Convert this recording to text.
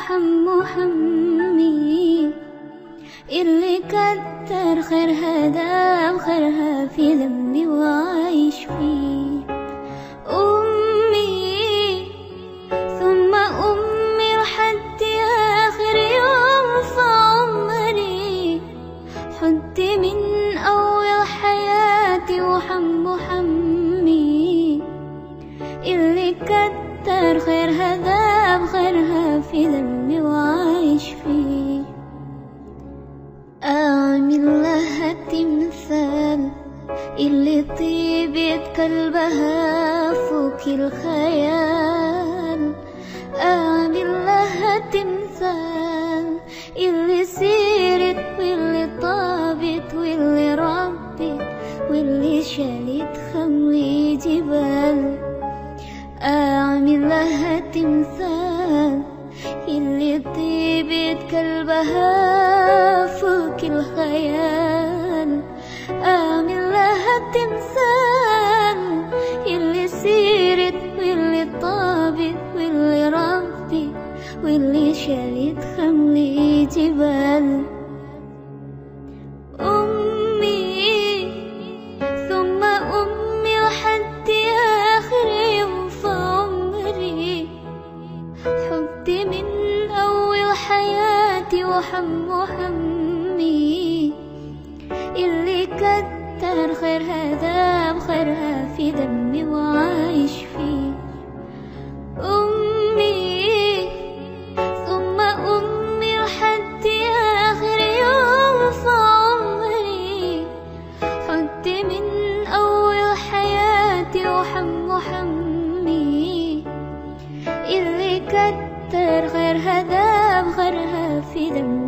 وحم وحمي اللي كتر خيرها دام خيرها في ذنبي وعايش فيه أمي ثم أمي لحد آخر يوم في عمري حد من أول حياتي وحم وحمي اللي كتر خيرها ذاب خيرها في ذنبي وعايش فيه أعمل لها تمثال اللي طيبة قلبها فوق الخيال أعمل لها تمثال اللي سيرت واللي طابت واللي ربت واللي شالت خمر جبال أعمل لها تمثال اللي طيبة قلبها فوق الخيال أعمل لها تمثال اللي سيرت واللي طابت واللي ربت واللي شالت خمر جبال أمي ثم أمي لحد آخر يوم في عمري حبي من أول حياتي وحم وحمي اللي كتر خيرها ذاب خيرها في دمي وعايش فيه أمي ثم أمي لحد آخر يوم في عمري حد من أول حياتي وحم وحمي اللي كتر غيرها ذاب غيرها في دمي